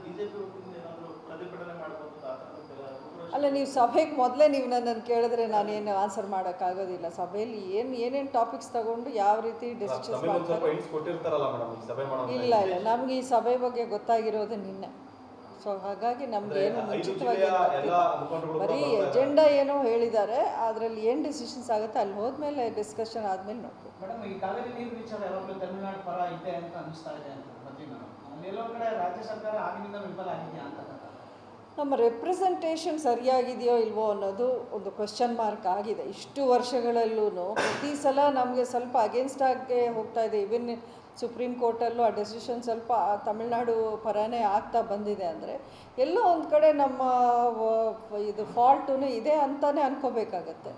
BJP ವತಿಯಿಂದ ಏನಾದ್ರು ಪ್ರತಿಭಟನೆ ಮಾಡಬಹುದು ಆ ಥರದ ರೂಪುರೇಷೆ ಅಲ್ಲ ನೀವು ಸಭೆಗೆ ಮೊದಲೇ ನೀವು ನನ್ನನ್ನು ಕೇಳಿದ್ರೆ ನಾನೇನು ಆನ್ಸರ್ ಮಾಡೋಕ್ಕಾಗೋದಿಲ್ಲ ಸಭೆಯಲ್ಲಿ ಏನು ಏನೇನು ಟಾಪಿಕ್ಸ್ ತಗೊಂಡು ಯಾವ ರೀತಿ ಡಿಸ್ಕಸ್ ತಮಗೆ ಒಂದು ಸ್ವಲ್ಪ ಮಾಡ್ತಾರೆ ಹಿಂಟ್ಸ್ ಕೊಟ್ಟಿರ್ತಾರಲ್ಲ ಮೇಡಮ್ ಈ ಸಭೆ ಮಾಡೋ ಇಲ್ಲ ಇಲ್ಲ ನಮ್ಗೆ ಈ ಸಭೆ ಬಗ್ಗೆ ಗೊತ್ತಾಗಿರೋದು ನಿನ್ನೆ ಸೊ ಹಾಗಾಗಿ ನಮ್ಗೆ ಏನು ಐದು ಮುಂಚಿತವಾಗಿ ಜಿಲ್ಲೆಯ ಏನ್ ಎಲ್ಲ ಗೊತ್ತಿಲ್ಲ. ಮುಖಂಡರುಗಳು ಬರೀ ಕೂಡ ಬರ್ತಾ ಇದ್ದಾರೆ. ಎಜೆಂಡಾ ಏನೋ ಹೇಳಿದ್ದಾರೆ ಅದರಲ್ಲಿ ಏನು ಡಿಸಿಷನ್ಸ್ ಆಗುತ್ತೆ ಅಲ್ಲಿ ಹೋದ್ಮೇಲೆ ಡಿಸ್ಕಷನ್ ಆದಮೇಲೆ ನೋಡ್ಬೇಕು ಮೇಡಮ್ ಈ ಕಾವೇರಿ ನೀರು ವಿಚಾರ ಯಾವಾಗಲೂ ತಮಿಳುನಾಡು ಪರ ಇದೆ ಅಂತ ಅನಿಸ್ತಾ ಇದೆ ಅಂತ ಬದ್ರಿ ಮೇಡಮ್ ಅಲ್ಲಿ ಎಲ್ಲೋ ಕಡೆ ರಾಜ್ಯ ಸರ್ಕಾರ ಆಗಿನಿಂದ ವಿಫಲ ಆಗಿದೆಯಾ ಅಂತ ನಮ್ಮ ರೆಪ್ರೆಸೆಂಟೇಷನ್ ಸರಿಯಾಗಿದೆಯೋ ಇಲ್ವೋ ಅನ್ನೋದು ಒಂದು ಕ್ವೆಶ್ಚನ್ ಮಾರ್ಕ್ ಆಗಿದೆ ಇಷ್ಟು ವರ್ಷಗಳಲ್ಲೂ ಪ್ರತಿ ಸಲ ನಮಗೆ ಸ್ವಲ್ಪ ಅಗೇನ್ಸ್ಟ್ ಆಗೇ ಹೋಗ್ತಾ ಇದೆ ಇವನ್ ಸುಪ್ರೀಂ ಕೋರ್ಟಲ್ಲೂ ಆ ಡೆಸಿಷನ್ ಸ್ವಲ್ಪ ಆ ತಮಿಳ್ನಾಡು ಪರನೇ ಆಗ್ತಾ ಬಂದಿದೆ ಅಂದರೆ ಎಲ್ಲೋ ಒಂದು ಕಡೆ ನಮ್ಮ ವ- ಇದು ಫಾಲ್ಟೂ ಇದೆ ಅಂತಲೇ ಅನ್ಕೋಬೇಕಾಗತ್ತೆ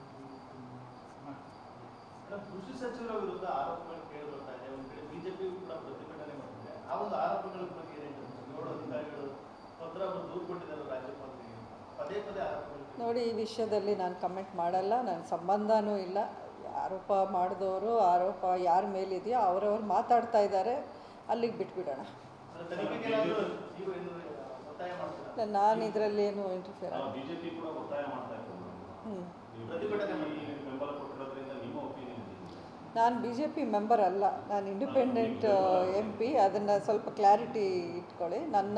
ಮೇಡಮ್, ಕೃಷಿ ಸಚಿವರ ವಿರುದ್ಧ ಆರೋಪಗಳು ಕೇಳಿ ಬರ್ತಾ ಇದೆ ಒಂದು ಕಡೆ ಬಿಜೆಪಿ ಕೂಡ ಪ್ರತಿಭಟನೆ ಮಾಡಿದೆ ಆ ಒಂದು ಆರೋಪಗಳ ಬಗ್ಗೆ ಏನ್ ಹೇಳ್ತೀರಿ? ಏಳು ಅಧಿಕಾರಿಗಳು ಪತ್ರ ಬರೆದು ದೂರು ಕೊಟ್ಟಿದ್ದಾರೆ ರಾಜ್ಯಪಾಲರಿಗೆ ಪದೇ ಪದೇ ಆರೋಪಗಳು ಕೇಳಿ- ನೋಡಿ ಈ ವಿಷಯದಲ್ಲಿ ನಾನು ಕಮೆಂಟ್ ಮಾಡಲ್ಲ ನನ್ನ ಸಂಬಂಧನೂ ಇಲ್ಲ ಆರೋಪ ಮಾಡಿದವರು ಆರೋಪ ಯಾರ ಮೇಲಿದೆಯೋ ಅವರವ್ರು ಮಾತಾಡ್ತಾ ಇದ್ದಾರೆ ಅಲ್ಲಿಗೆ ಬಿಟ್ಬಿಡೋಣ ಅಂದ್ರೆ ತನಿಖೆಗೆ ಏನಾದ್ರು ನೀವು ಏನು ಒತ್ತಾಯ ಮಾಡ್ತೀರಾ ನಾನು ಇದರಲ್ಲಿ ಏನು ಇಂಟರ್ಫಿಯರ್ ಆಗ ಬಿಜೆಪಿ ಕೂಡ ಒತ್ತಾಯ ಮಾಡ್ತಾ ಇತ್ತು ಹ್ಞೂ ನೀವು ಪ್ರತಿಭಟನೆ ಈ ಬೆಂಬಲ ಕೊಟ್ಟಿರೋದ್ರಿಂದ ನಿಮ್ಮ ಒಪಿನಿಯನ್ ಇದೆ ನಾನು ಬಿ ಜೆ ಪಿ ಮೆಂಬರ್ ಅಲ್ಲ ನಾನು ಇಂಡಿಪೆಂಡೆಂಟ್ ಎಂ ಪಿ ಅದನ್ನು ಸ್ವಲ್ಪ ಕ್ಲಾರಿಟಿ ಇಟ್ಕೊಳ್ಳಿ ನನ್ನ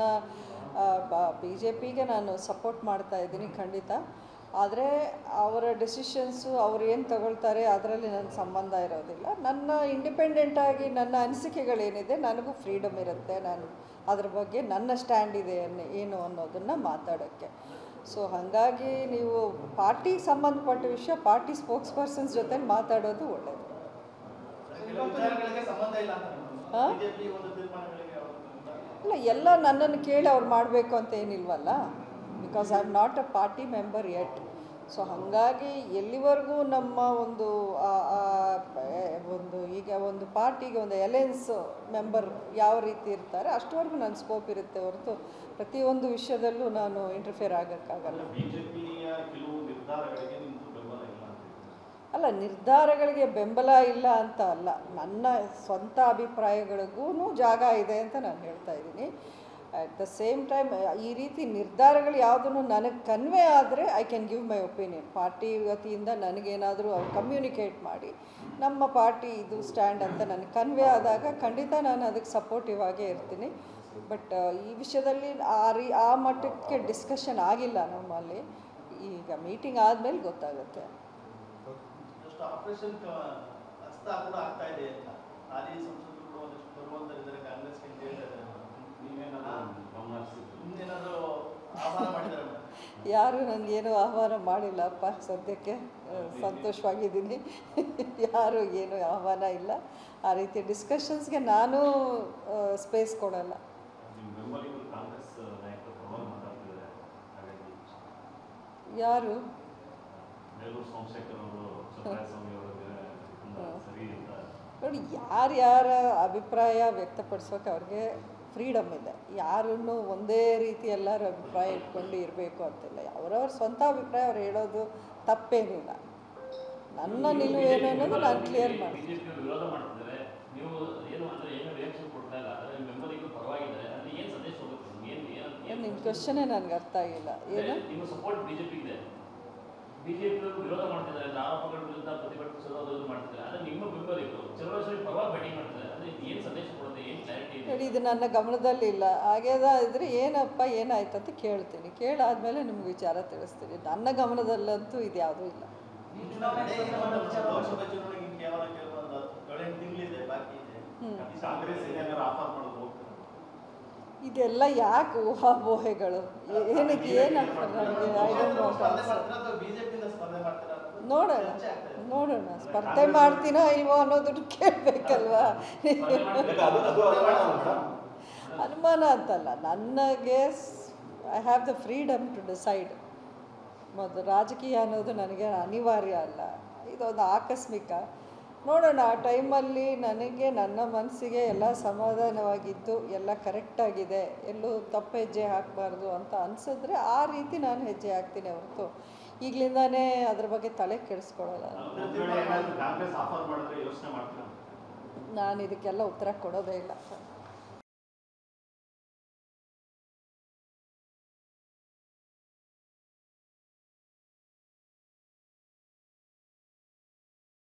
ಬಿ ಜೆ ಪಿಗೆ ನಾನು ಸಪೋರ್ಟ್ ಮಾಡ್ತಾ ಇದ್ದೀನಿ ಖಂಡಿತ ಆದರೆ ಅವರ ಡೆಸಿಷನ್ಸು ಅವ್ರು ಏನು ತಗೊಳ್ತಾರೆ ಅದರಲ್ಲಿ ನನ್ನ ಸಂಬಂಧ ಇರೋದಿಲ್ಲ ನನ್ನ ಇಂಡಿಪೆಂಡೆಂಟ್ ಆಗಿ ನನ್ನ ಅನಿಸಿಕೆಗಳೇನಿದೆ ನನಗೂ ಫ್ರೀಡಮ್ ಇರುತ್ತೆ ನಾನು ಅದ್ರ ಬಗ್ಗೆ ನನ್ನ ಸ್ಟ್ಯಾಂಡ್ ಇದೆ ಅನ್ನ- ಏನು ಅನ್ನೋದನ್ನು ಮಾತಾಡೋಕ್ಕೆ ಸೊ ಹಾಗಾಗಿ ನೀವು ಪಾರ್ಟಿಗೆ ಸಂಬಂಧಪಟ್ಟ ವಿಷಯ ಪಾರ್ಟಿ ಸ್ಪೋಕ್ಸ್ ಪರ್ಸನ್ಸ್ ಜೊತೆ ಮಾತಾಡೋದು ಒಳ್ಳೆಯದು ಕೆಲವು ವಿಚಾರಗಳಿಗೆ ಸಂಬಂಧ ಇಲ್ಲ ಅಂತ ಹಾ? ಬಿಜೆಪಿ ಒಂದು ತೀರ್ಮಾನಗಳಿಗೆ ಅವರು ಇಲ್ಲ ಎಲ್ಲ ನನ್ನನ್ನು ಕೇಳಿ ಅವ್ರು ಮಾಡಬೇಕು ಅಂತ ಏನಿಲ್ವಲ್ಲ because I am not a party member at so ಹಾಗಾಗಿ ಎಲ್ಲಿವರೆಗೂ ನಮ್ಮ ಒಂದು ಆ- ಆ ಬ- ಒಂದು ಈಗ ಒಂದು ಪಾರ್ಟಿಗೆ ಒಂದು ಎಲೆನ್ಸ್ ಮೆಂಬರ್ ಯಾವ ರೀತಿ ಇರ್ತಾರೆ ಅಷ್ಟವರೆಗೂ ನನ್ನ ಸ್ಕೋಪ್ ಇರುತ್ತೆ ಹೊರತು ಪ್ರತಿಯೊಂದು ವಿಷಯದಲ್ಲೂ ನಾನು ಇಂಟರ್ಫಿಯರ್ ಆಗೋಕ್ಕಾಗಲ್ಲ ಬಿಜೆಪಿಯ ಕೆಲವು ನಿರ್ಧಾರಗಳಿಗೆ ನಿಮ್ದು ಬೆಂಬಲ ಇಲ್ಲ ಅಂತ ಹೇಳ್ತೀರಾ? ಅಲ್ಲ ನಿರ್ಧಾರಗಳಿಗೆ ಬೆಂಬಲ ಇಲ್ಲ ಅಂತ ಅಲ್ಲ ನನ್ನ ಸ್ವಂತ ಅಭಿಪ್ರಾಯಗಳಿಗೂ ಜಾಗ ಇದೆ ಅಂತ ನಾನು ಹೇಳ್ತಾ ಇದ್ದೀನಿ ಅಟ್ ದ ಸೇಮ್ ಟೈಮ್ ಈ ರೀತಿ ನಿರ್ಧಾರಗಳು ಯಾವುದನ್ನು ನನಗೆ ಕನ್ವೆ ಆದರೆ I can give my opinion party ವತಿಯಿಂದ ನನಗೇನಾದರೂ ಅವ್ರು ಕಮ್ಯುನಿಕೇಟ್ ಮಾಡಿ ನಮ್ಮ ಪಾರ್ಟಿ ಇದು ಸ್ಟ್ಯಾಂಡ್ ಅಂತ ನನಗೆ ಕನ್ವೆ ಆದಾಗ ಖಂಡಿತ ನಾನು ಅದಕ್ಕೆ ಸಪೋರ್ಟಿವ್ ಆಗೇ ಇರ್ತೀನಿ ಬಟ್ ಈ ವಿಷಯದಲ್ಲಿ ಆ ರೀ ಆ ಮಟ್ಟಕ್ಕೆ ಡಿಸ್ಕಷನ್ ಆಗಿಲ್ಲ ನಮ್ಮಲ್ಲಿ ಈಗ ಮೀಟಿಂಗ್ ಆದಮೇಲೆ ಗೊತ್ತಾಗುತ್ತೆ ಜಸ್ಟ್ ಆಪರೇಷನ್ ಹಸ್ತ ಕೂಡ ಆಗ್ತಾ ಇದೆ ಅಂತ ಹಾಲಿ ಸಂಸದರು ಕೂಡ ಒಂದಷ್ಟು ಬರುವಂತರಿದ್ದಾರೆ ಕಾಂಗ್ರೆಸ್ಗೆ ಅಂತ ಹೇಳ್ತಾ ಇದ್ದಾರೆ ನೀವೇನಾದ್ರು ಗಮನ ಹರಿಸಿದ್ರು ಮುಂದೇನಾದ್ರು ಆಹ್ವಾನ ಮಾಡಿದ್ದಾರೆ ಮೇಡಮ್ ಯಾರು ನನಗೇನು ಆಹ್ವಾನ ಮಾಡಿಲ್ಲಪ್ಪ ಸದ್ಯಕ್ಕೆ ಆ, ಸಂತೋಷವಾಗಿದ್ದೀನಿ ಯಾರು ಏನು ಆಹ್ವಾನ ಇಲ್ಲ ಆ ರೀತಿ ಡಿಸ್ಕಷನ್ಸ್ಗೆ ನಾನು ಸ್ಪೇಸ್ ಕೊಡಲ್ಲ ನಿಮ್ಮ ಬೆಂಬಲಿಗರು ಕಾಂಗ್ರೆಸ್ ನಾಯಕರು ಪರವಾಗಿ ಮಾತಾಡ್ತಿದ್ದಾರೆ ಹಾಗಾಗಿ ಯಾರು ಬೇಲೂರು ಸೋಮಶೇಖರ್ ಅವರು ಸತ್ಯನಾರಾಯಣ ಸ್ವಾಮಿ ಅವರಿಗೆ ತುಂಬ ಸರಿ ಅಂತ ನೋಡಿ ಯಾರ್ಯಾರ ಅಭಿಪ್ರಾಯ ವ್ಯಕ್ತಪಡಿಸೋಕೆ ಅವ್ರಿಗೆ ಫ್ರೀಡಮ್ ಇದೆ ಯಾರನ್ನು ಒಂದೇ ರೀತಿ ಎಲ್ಲರೂ ಅಭಿಪ್ರಾಯ ಇಟ್ಕೊಂಡು ಇರಬೇಕು ಅಂತಿಲ್ಲ ಅವರವ್ರ ಸ್ವಂತ ಅಭಿಪ್ರಾಯ ಅವ್ರು ಹೇಳೋದು ತಪ್ಪೇನಿಲ್ಲ ನನ್ನ ನಿಲುವು ಏನು ಅನ್ನೋದು ನಾನು ಕ್ಲಿಯರ್ ಮಾಡಿ ಬಿಜೆಪಿ ವಿರೋಧ ಮಾಡ್ತಿದ್ದಾರೆ ನೀವು ಏನು ಅಂದ್ರೆ ಏನು ರಿಯಾಕ್ಷನ್ ಕೊಡ್ತಾ ಇಲ್ಲ ಅದ್ರ ಬೆಂಬಲಿಗರು ಪರವಾಗಿದ್ದಾರೆ ಅಲ್ಲಿ ಏನು ಸಂದೇಶ ಹೋಗುತ್ತೆ ನಿಮ್ಗೆ ಏನು ಏನು ನಿಮ್ಮ ಕ್ವಶನೇ ನನಗೆ ಅರ್ಥ ಆಗಿಲ್ಲ ಏನು ನಿಮ್ಮ ಸಪೋರ್ಟ್ ಬಿಜೆಪಿ ಇದೆ ಬಿಜೆಪಿ ವಿರೋಧ ಮಾಡ್ತಿದ್ದಾರೆ ಅಂದ್ರೆ ಆರೋಪಗಳ ವಿರುದ್ಧ ಪ್ರತಿಭಟಿಸೋದು ಅದು ಮಾಡ್ತಿದ್ದಾರೆ ಆದ್ರೆ ನಿಮ್ಮ ಬೆಂಬಲಿಗರು ಚಲೋ ಪರವಾಗಿ ಬ್ಯಾಟಿಂಗ್ ಮಾಡ್ತಿದ್ದಾರೆ ಅಂದ್ರೆ ಏನು ಸಂದೇಶ ಕೊಡುತ್ತೆ ಏನು ಕ್ಲಾರಿಟಿ ಇದೆ ನೋಡಿ ಇದು ನನ್ನ ಗಮನದಲ್ಲಿಲ್ಲ ಹಾಗೇದ ಇದ್ರೆ ಏನಪ್ಪ ಏನಾಯ್ತು ಅಂತ ಕೇಳ್ತೀನಿ ಕೇಳಾದ್ಮೇಲೆ ನಿಮ್ಗೆ ವಿಚಾರ ತಿಳಿಸ್ತೀನಿ ನನ್ನ ಗಮನದಲ್ಲಂತೂ ಇದು ಯಾವುದೂ ಇಲ್ಲ ಈ ಚುನಾವಣೆ ಸ್ಪರ್ಧೆ ಮಾಡೋ ವಿಚಾರ ಲೋಕಸಭಾ ಚುನಾವಣೆಗೆ ಇನ್ನು ಕೇವಲ ಕೆಲವೊಂದು ಏಳೆಂಟು ತಿಂಗಳಿದೆ ಬಾಕಿ ಇದೆ ಹ್ಮ್. ಈ ಕಾಂಗ್ರೆಸ್ ಏನಾದ್ರು ಆಫರ್ ಮಾಡೋದು ಹೋಗ್ತಾರೆ ಇದೆಲ್ಲ ಯಾಕೆ ಊಹಾಪೋಹೆಗಳು ಏನಕ್ಕೆ ಏನಪ್ಪ ನನಗೆ ಐ ಡೋಂಟ್ ನೋ ಸ್ಪರ್ಧೆ ಮಾಡ್ತೀರಾ ಅಥವಾ ಬಿಜೆಪಿಯಿಂದ ಸ್ಪರ್ಧೆ ಮಾಡ್ತೀರಾ ಅನ್ನೋದು ನೋಡೋಣ ಚರ್ಚೆ ಆಗ್ತಾ ಇದೆ ನೋಡೋಣ ಸ್ಪರ್ಧೆ ಮಾಡ್ತೀನೋ ಇಲ್ವೋ ಅನ್ನೋದನ್ನು ಕೇಳಬೇಕಲ್ವಾ ಯಾಕೆ ಅದು ಅದು ಅನುಮಾನ ಮೇಡಮ್ ಅನುಮಾನ ಅಂತಲ್ಲ ನನಗೆ I have the freedom to decide ಮತ್ತು ರಾಜಕೀಯ ಅನ್ನೋದು ನನಗೆ ಅನಿವಾರ್ಯ ಅಲ್ಲ ಇದೊಂದು ಆಕಸ್ಮಿಕ ನೋಡೋಣ ಆ ಟೈಮಲ್ಲಿ ನನಗೆ ನನ್ನ ಮನಸ್ಸಿಗೆ ಎಲ್ಲ ಸಮಾಧಾನವಾಗಿದ್ದು ಎಲ್ಲ ಕರೆಕ್ಟಾಗಿದೆ ಎಲ್ಲೂ ತಪ್ಪು ಹೆಜ್ಜೆ ಹಾಕಬಾರ್ದು ಅಂತ ಅನಿಸಿದ್ರೆ ಆ ರೀತಿ ನಾನು ಹೆಜ್ಜೆ ಹಾಕ್ತೀನಿ ಹೊರತು ಈಗಲಿಂದಾನೇ ಅದ್ರ ಬಗ್ಗೆ ತಲೆ ಕೆಡಿಸ್ಕೊಳ್ಳಲ್ಲ ನಾನು. ಒಂದ್ ವೇಳೆ ಏನಾದ್ರು ಕಾಂಗ್ರೆಸ್ ಆಫರ್ ಮಾಡಿದ್ರೆ ಯೋಚನೆ ಮಾಡ್ತೀರಾ ನಾನು ಇದಕ್ಕೆಲ್ಲ ಉತ್ತರ ಕೊಡೋದೇ ಇಲ್ಲ